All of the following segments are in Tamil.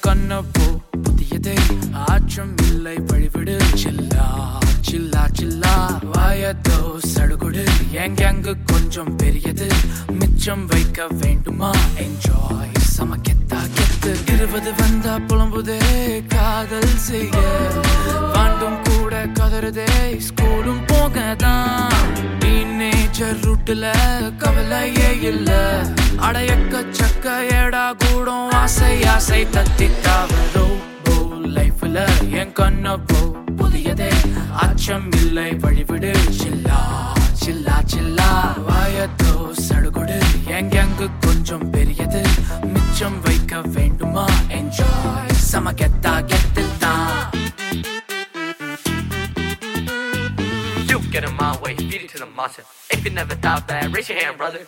என் கண்ணப்போ புதியதே ஆற்றம் இல்லை வழிவிடு சில்லா சில்லா சில்லா வாயத்தோ சடுகுடு எங்கெங்கு கொஞ்சம் பெரியது மிச்சம் வைக்க வேண்டுமா என்ஜாய் சமக்கெத்தா கெத்து இருபது வந்தா புலம்புதே காதல் செய்ய வாண்டும் கூட கதறுதே ஸ்கூலும் போகதான் டீனேஜர் ரூட்டுல கவலையே இல்ல அடையக்க சக்க ஏடா கூடும் ஆசை ஆசை தத்தி தாவரோ போ லைஃப்ல என் கண்ணப்போ புதியதே அச்சம் இல்லை வழிவிடு சில்லா சில்லா சில்லா வாயத்தோ சடுகுடு எங்கெங்கு கொஞ்சம் பெரியது மிச்சம் வைக்க வேண்டுமா என்ஜாய் சமக்கெத்தா கெத்து தான் You get in my way, feed it to the monster. If you never thought that, raise your hand, brother.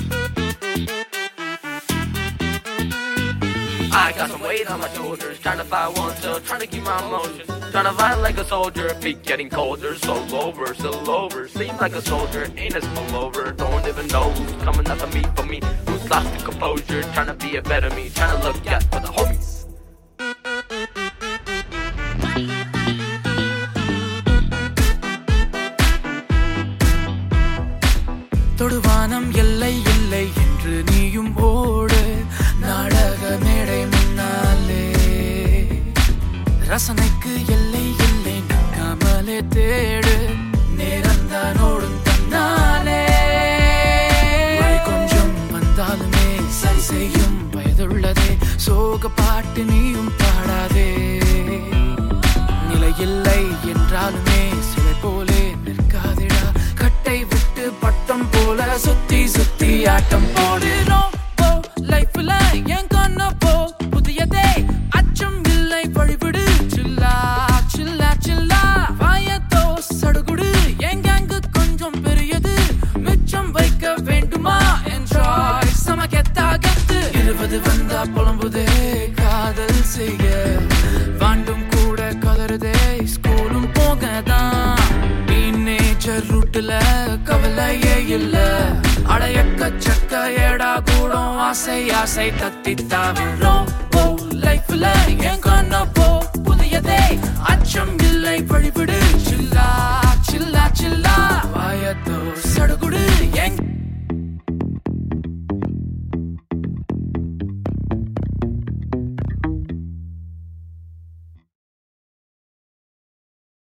I got some weight on my shoulders, trying to fight one till, trying to keep my emotions. Trying to fight like a soldier, feet getting colder, so over, still over. Seem like a soldier, ain't a spillover. Don't even know who's coming after me for me. Who's lost the composure, trying to be a better me, trying to look out for the homies. தொடுவானம் எல்லை இல்லை என்று நீயும் ஓடு நாடக மேடை முன்னாலே ரசனைக்கு எல்லை இல்லை நிற்காமலே தேடு நேரம்தான் ஓடும் தன்னாலே வழி கொஞ்சம் வந்தாலுமே சரி செய்யும் வயதுள்ளதே சோக பாட்டு நீயும் பாடாதே நிலையில்லை என்றாலுமே சிலை போலே நிற்காதேடா கட்டை விட்டு பட்டம் போல சுத்தி சுத்தி ஆட்டம் போடுறோம் போ லைஃப்ல என் கண்ண போ புதியதே அச்சம் இல்லை வழிவிடு சில்லா சில்லா சில்லா வாயத்தோ சடுகுடு எங்கெங்கு கொஞ்சம் பெரியது மிச்சம் வைக்க வேண்டுமா என்ஜாய் சமகெத்தா கெத்து இருபது வந்தா புலம்புதே காதல் செய்ய வாண்டும் கூட கதறுதே ஸ்கூலும் போகதான் டீனேஜர் ரூட்டுல கவலையே இல்ல அடையக்க சக்க ஏடா கூடும் ஆசை ஆசை தத்தி தாவிரோம் போ லைஃப்ல என் கண்ண போ புதியதே அச்சம் இல்லை வழிவிடு சில்லா சில்லா சில்லா வாயத்தோ சடுகு